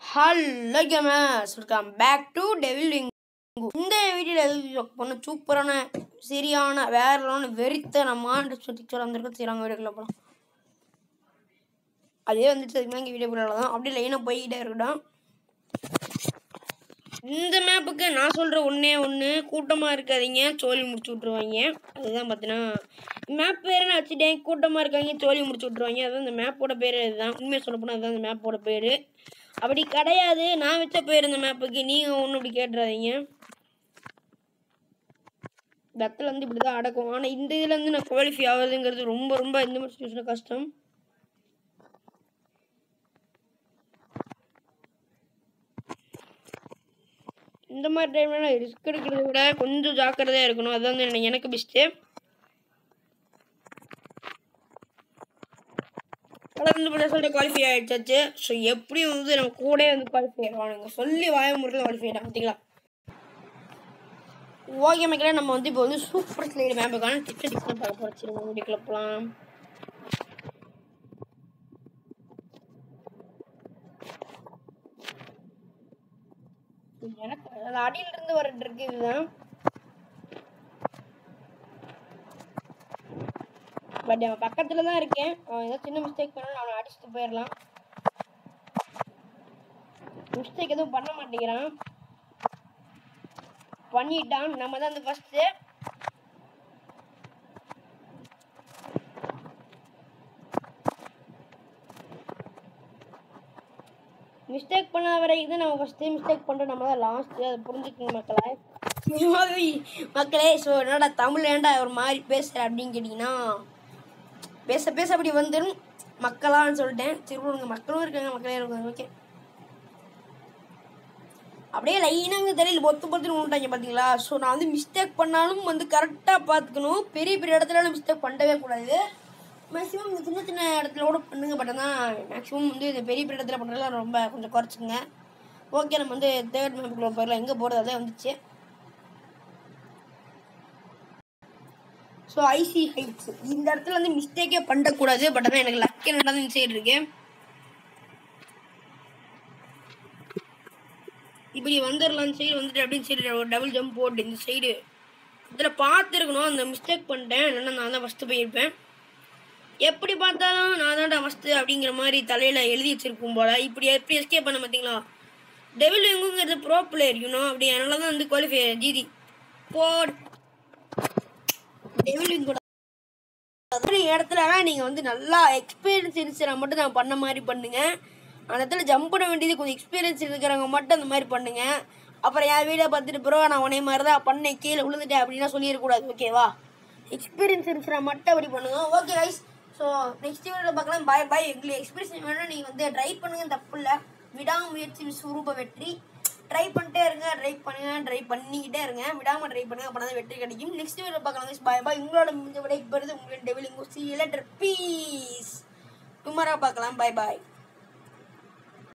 hello gamers welcome back to Devil இந்த வீடியோவில் பண்ண சூப்பரான சரியான வேறலான வெறித்தனமான சுற்றி வந்திருக்க சரியான வீடியோக்குள்ள போகலாம் அதே வந்துட்டு அதுக்கு இங்கே வீடியோ போடலாம் தான் அப்படியே லைனாக போய்கிட்டே இருக்கட்டும் இந்த மேப்புக்கு நான் சொல்கிற ஒன்றே ஒன்று கூட்டமாக இருக்காதீங்க சோழி முடிச்சு விட்ருவாங்க அதுதான் பார்த்தீங்கன்னா மேப் பேர் நான் வச்சுட்டேன் கூட்டமாக இருக்காங்க சோழி முடிச்சு விட்ருவாங்க அதுதான் இந்த மேப்போட பேர் இதுதான் உண்மையாக சொல்ல போனால் அதுதான் இந்த மேப்போட பேர் அப்படி கிடையாது நான் வச்ச பேர் இந்த மேப்புக்கு நீங்கள் ஒன்றும் இப்படி கேட்டுறாதீங்க பெத்தில் வந்து இப்படி தான் அடக்கும் ஆனால் இந்த இதில் வந்து நான் குவாலிஃபை ஆகுதுங்கிறது ரொம்ப ரொம்ப இந்த மாதிரி சுச்சுவேஷன் கஷ்டம் இந்த மாதிரி டைம்ல நான் ரிஸ்க் எடுக்கிறத விட கொஞ்சம் ஜாக்கிரதையாக இருக்கணும் அதுதான் வந்து எனக்கு- எனக்கு பெஸ்ட்டு கலந்து ரிசல்ட் குவாலிஃபை ஆகிடுச்சாச்சு ஸோ எப்படியும் வந்து நம்ம கூட வந்து குவாலிஃபை ஆகிடுவானுங்க சொல்லி வாய முறையில் குவாலிஃபை ஆகிட்டாங்க பார்த்தீங்களா ஓகே மக்களே நம்ம வந்து இப்போ வந்து சூப்பர் ஸ்லைடு மேம்புக்கான டிப்ஸ் டிப்ஸ் பார்க்க போகிறோம் சரி வீடியோக்குள்ள போகலாம் எனக்கு அது அடியில இருந்து வர ட்ரிக் இதுதான் பட் அவன் பக்கத்துல தான் இருக்கேன் அவன் ஏதோ சின்ன மிஸ்டேக் பண்ணாலும் அவனை அடிச்சுட்டு போயிடலாம் மிஸ்டேக் எதுவும் பண்ண மாட்டேங்கிறான் பண்ணிட்டான் நம்ம தான் அந்த ஃபர்ஸ்ட் மிஸ்டேக் பண்ணாத வரைக்கும் தான் நம்ம ஃபஸ்ட்டு மிஸ்டேக் பண்ணுறோம் நம்ம தான் லாஸ்ட்டு அதை புரிஞ்சுக்கணும் மக்களே சிவாவி மக்களே ஸோ என்னடா தமிழ் ஏன்டா ஒரு மாதிரி பேசுகிற அப்படின்னு கேட்டிங்கன்னா பேச பேச அப்படி வந்துடும் மக்களான்னு சொல்லிட்டேன் திருவள்ளுவங்க மக்களும் இருக்காங்க மக்களே இருக்காங்க ஓகே அப்படியே லைனாக தெரியல பொத்து பொத்துன்னு விட்டாங்க பார்த்தீங்களா ஸோ நான் வந்து மிஸ்டேக் பண்ணாலும் வந்து கரெக்டாக பார்த்துக்கணும் பெரிய பெரிய இடத்துல மிஸ்டேக் பண்ணவே கூடாது மேக்ஸிமம் இந்த சின்ன சின்ன இடத்துல கூட பண்ணுங்க பட் ஆனால் மேக்ஸிமம் வந்து இந்த பெரிய பெரிய இடத்துல பண்ணுறதுலாம் ரொம்ப கொஞ்சம் குறைச்சிங்க ஓகே நம்ம வந்து தேர்ட் மேப்புக்குள்ள போயிடலாம் எங்கே போகிறது அதே வந்துச்சு ஸோ ஐசி ஹைட்ஸ் இந்த இடத்துல வந்து மிஸ்டேக்கே பண்ணக்கூடாது பட் ஆனால் எனக்கு லக் என்னடா இந்த சைடு இருக்கு இப்படி வந்துடலாம் சைடு வந்துட்டு அப்படின்னு சைடு ஒரு டபுள் ஜம்ப் போட்டு இந்த சைடு இதில் பார்த்துருக்கணும் அந்த மிஸ்டேக் பண்ணிட்டேன் இல்லைன்னா நான் தான் ஃபஸ்ட்டு போயிருப்பேன் எப்படி பார்த்தாலும் நான் தான்டா ஃபஸ்ட்டு அப்படிங்கிற மாதிரி தலையில் எழுதி வச்சிருக்கும் போல இப்படி எப்படி எஸ்கேப் பண்ண பார்த்தீங்களா டெவில் எங்குங்கிறது ப்ரோ பிளேயர் யூனோ அப்படி அதனால தான் வந்து குவாலிஃபை ஜிதி போட் டெவில் கூட அதே இடத்துல நீங்கள் வந்து நல்லா எக்ஸ்பீரியன்ஸ் இருந்துச்சுனா மட்டும் நான் பண்ண மாதிரி பண்ணுங்க அந்த இடத்துல ஜம்ப் பண்ண வேண்டியது கொஞ்சம் எக்ஸ்பீரியன்ஸ் இருக்கிறவங்க மட்டும் அந்த மாதிரி பண்ணுங்க அப்புறம் என் வீடியோ பார்த்துட்டு ப்ரோ நான் உனே மாதிரி தான் பண்ணேன் கீழே விழுந்துட்டேன் அப்படின்னா சொல்லிடக்கூடாது ஓகேவா எக்ஸ்பீரியன்ஸ் இருந்துச்சுனா மட்டும் அப்படி பண்ணுங்க ஓகே ரைஸ் ஸோ நெக்ஸ்ட் வீடியோ பார்க்கலாம் பாய் பாய் எங்களுக்கு எக்ஸ்பீரியன்ஸ் வேணும் நீங்கள் வந்து ட்ரை பண்ணுங்க தப்பு இல்லை விடாமுயற்சி சுரூப வெற்றி ட்ரை பண்ணிட்டே இருங்க ட்ரை பண்ணுங்க ட்ரை பண்ணிக்கிட்டே இருங்க விடாம ட்ரை பண்ணுங்க அப்போ தான் வெற்றி கிடைக்கும் நெக்ஸ்ட் வீடியோ பார்க்கலாம் பாய் பாய் உங்களோட முடிஞ்ச விடைக்கு பெறுது உங்களோட டெவில் இங்கோ சி லெட்டர் பீஸ் டுமாரோ பார்க்கலாம் பாய் பாய்